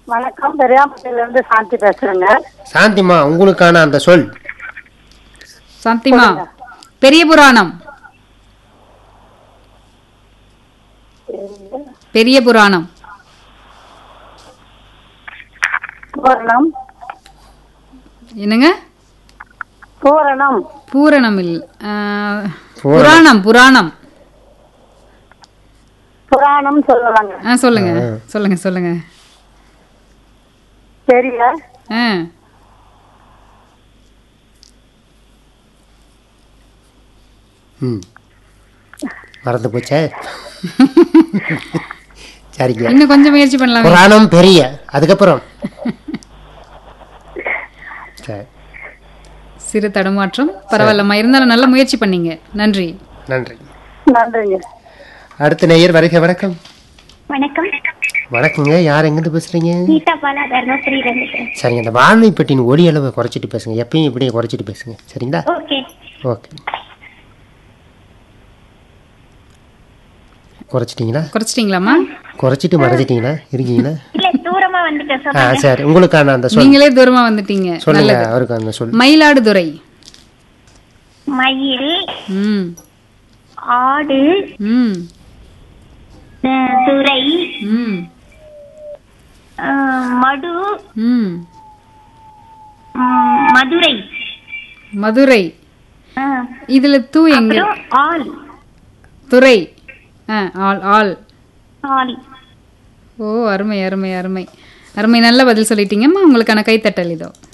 வணக்கம் பெரியாம்பட்டியில இருந்து சாந்தி பேசுறேங்க சாந்திமா உங்களுக்கான அந்த சொல் சாந்திமா பெரிய புராணம் பெரிய புராணம் பூரணம் என்னங்க பூரணம் பூரணம் இல்ல ஆ, பூரணம். புராணம் புராணம் புராணம் சொல்லலாங்க ஆ சொல்லுங்க சொல்லுங்க சொல்லுங்க பெரிய ஆ ம் மறந்து போச்சே சரிங்க இன்னும் கொஞ்சம் முயற்சி பண்ணலாமே புராணம் பெரிய அதுக்கப்புறம் சரி சிறு தடுமாற்றம் பரவாயில்லம்மா இருந்தாலும் நல்ல முயற்சி பண்ணீங்க நன்றி நன்றி நன்றிங்க அடுத்த நேயர் வருக வணக்கம் வணக்கம் வணக்கங்க யார் எங்கிருந்து பேசுறீங்க கீதா பாலா தர்மபுரியில இருந்து சரிங்க இந்த வானொலி பெட்டியின் ஒலி அளவை குறைச்சிட்டு பேசுங்க எப்பயும் இப்படியே குறைச்சிட்டு பேசுங்க சரிங்களா ஓகே ஓகே குறைச்சிட்டிங்களா குறைச்சிட்டீங்களாம்மா குறைச்சிட்டு மறைச்சிட்டிங்களா இருக்கீங்களா இல்ல தூரமா வந்துட்டேன் ஆ சொல்லுங்க சரி உங்களுக்கான அந்த சொல் நீங்களே தூரமா வந்துட்டீங்க சொல்லுங்க நல்லது அவருக்கு அந்த சொல் மயிலாடுதுறை மயில் ம் ஆடு ம் அஹ், துரை ம் அஹ், மடு ம் உம், மதுரை மதுரை அஹ், இதுல தூ எங்க அப்புறம் ஆல் துறை ஆ ஆள் ஆள் ஆல் ஓ அருமை அருமை அருமை அருமை நல்ல பதில் சொல்லிட்டீங்கம்மா உங்களுக்கான கைத்தட்டல் இதோ